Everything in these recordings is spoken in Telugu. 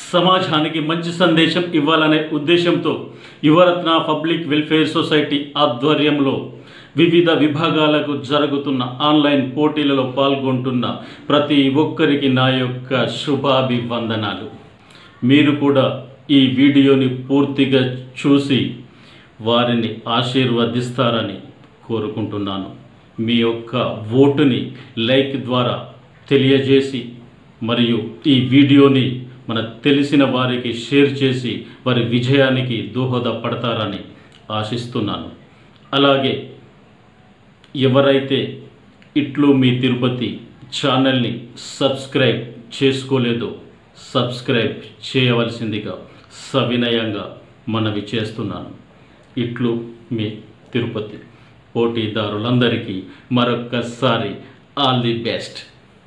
సమాజానికి మంచి సందేశం ఇవ్వాలనే ఉద్దేశంతో యువరత్న పబ్లిక్ వెల్ఫేర్ సొసైటీ ఆధ్వర్యంలో వివిధ విభాగాలకు జరుగుతున్న ఆన్లైన్ పోటీలలో పాల్గొంటున్న ప్రతి ఒక్కరికి నా యొక్క శుభాభివందనాలు మీరు కూడా ఈ వీడియోని పూర్తిగా చూసి వారిని ఆశీర్వదిస్తారని కోరుకుంటున్నాను మీ యొక్క ఓటుని లైక్ ద్వారా తెలియజేసి మరియు ఈ వీడియోని మన తెలిసిన వారికి షేర్ చేసి వారి విజయానికి దోహదపడతారని ఆశిస్తున్నాను అలాగే ఎవరైతే ఇట్లు మీ తిరుపతి ఛానల్ని సబ్స్క్రైబ్ చేసుకోలేదో సబ్స్క్రైబ్ చేయవలసిందిగా సవినయంగా మనవి చేస్తున్నాను ఇట్లు మీ తిరుపతి పోటీదారులందరికీ మరొక్కసారి ఆల్ ది బెస్ట్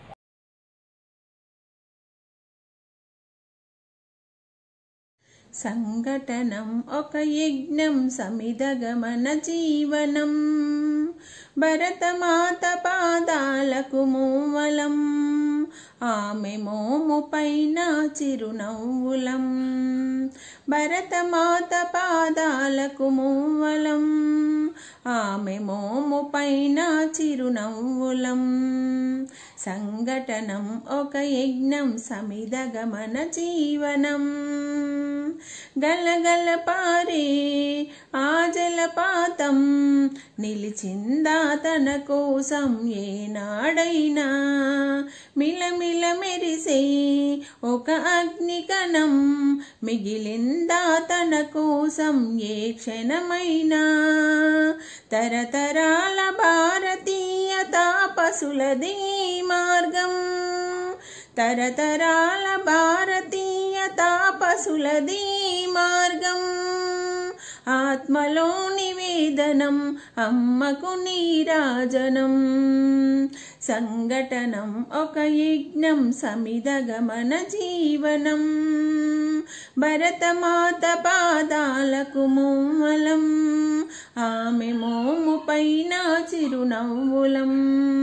సంఘటనం ఒక యజ్ఞం సమిదగమన జీవనం భరతమాత పాదాలకు మూవలం ఆమె మోము పైన చిరునవ్వులం భరతమాత పాదాలకు మూవలం ఆమె మోము పైన చిరునవ్వులం సంఘటనం ఒక యజ్ఞం సమిదగమన జీవనం గలగల పారే ఆ జలపాతం నిలిచిందా తన కోసం ఏనాడైనా మిలమిల మెరిసే ఒక అగ్నికణం మిగిలిందా తన కోసం ఏ క్షణమైనా తరతరాల భారతీయ తాపసులది మార్గం తరతరాల భారతీయ తాపసులది మార్గం ఆత్మలో నివేదనం అమ్మకు నీరాజనం సంఘటనం ఒక యజ్ఞం సమిదగమన జీవనం భరతమాత పాదాలకు మూమలం ఆమె మోము పైన చిరునవ్వులం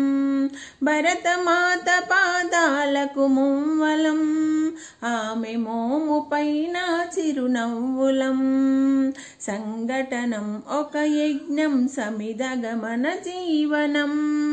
భరతమాత పాదాలకు మూవలం ఆమె మోము పైన చిరునవ్వులం సంఘటనం ఒక యజ్ఞం సమిదగమన జీవనం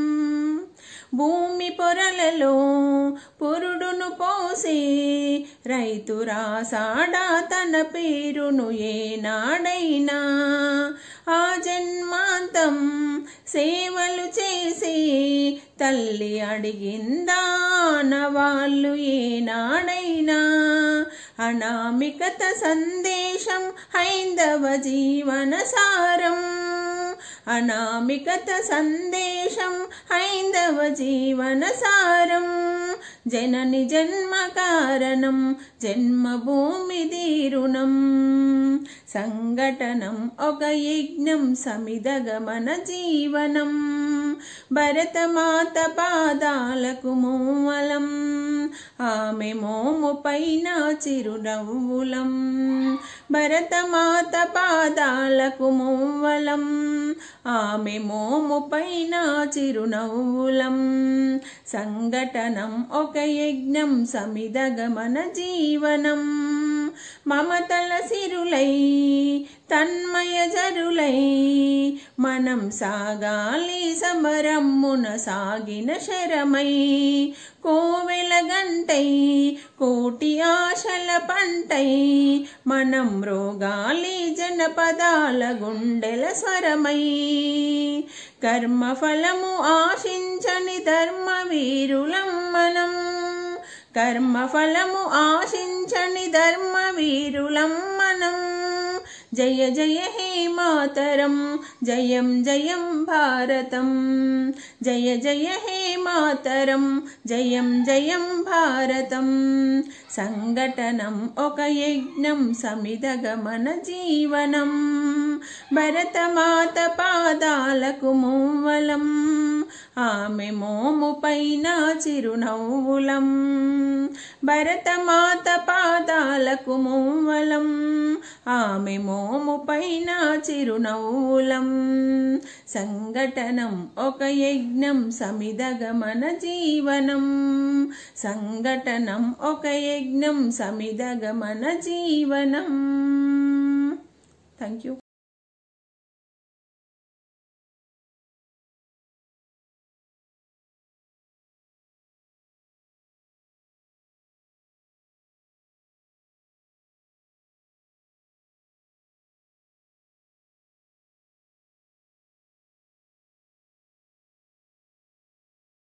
భూమి పొరలలో పురుడును పోసే రైతు రాసాడా తన పేరును ఏనాడైనా ఆ జన్మాంతం సేవలు చేసి తల్లి అడిగిందా వాళ్ళు ఏనాడైనా అనామికత సందేశం హైందవ జీవన సారం అనామికత సందేశం హైందవ జీవన సారం జనని జన్మ కారణం జన్మభూమి దీరుణం సంఘటనం ఒక యజ్ఞం సమిదగమన జీవనం భరతమాత పాదాలకు మూవలం ఆమె మోము పైన చిరునవ్వులం భరతమాత పాదాలకు మూవలం ఆమె మోము పైన చిరునవ్వులం సంఘటనం ఒక యజ్ఞం సమిదగమన జీవనం మమతల సిరులై తన్మయ జరులై మనం సాగాలి సమరమ్మున సాగిన శరమై కోవెల గంటై కోటి ఆశల పంటై మనం రోగాలి జనపదాల గుండెల స్వరమై కర్మఫలము ఆశించని ధర్మ వీరులం మనం కర్మఫలము ఆశించని ధర్మ వీరులం మనం జయ జయ హే మాతరం జయం జయం భారతం జయ జయ హే మాతరం జయం జయం భారతం సంఘటనం ఒక యజ్ఞం సమిదగమన జీవనం భరతమాత పాదాలకు మూవలం ఆమె మోము పైన చిరునవ్వులం భరతమాత పాదాలకు మూవలం ఆమె మోము పైన చిరునవ్వులం సంఘటనం ఒక యజ్ఞం సమిదగమన జీవనం సంఘటనం ఒక యజ్ఞం సమిదగమన జీవనం థ్యాంక్ యూ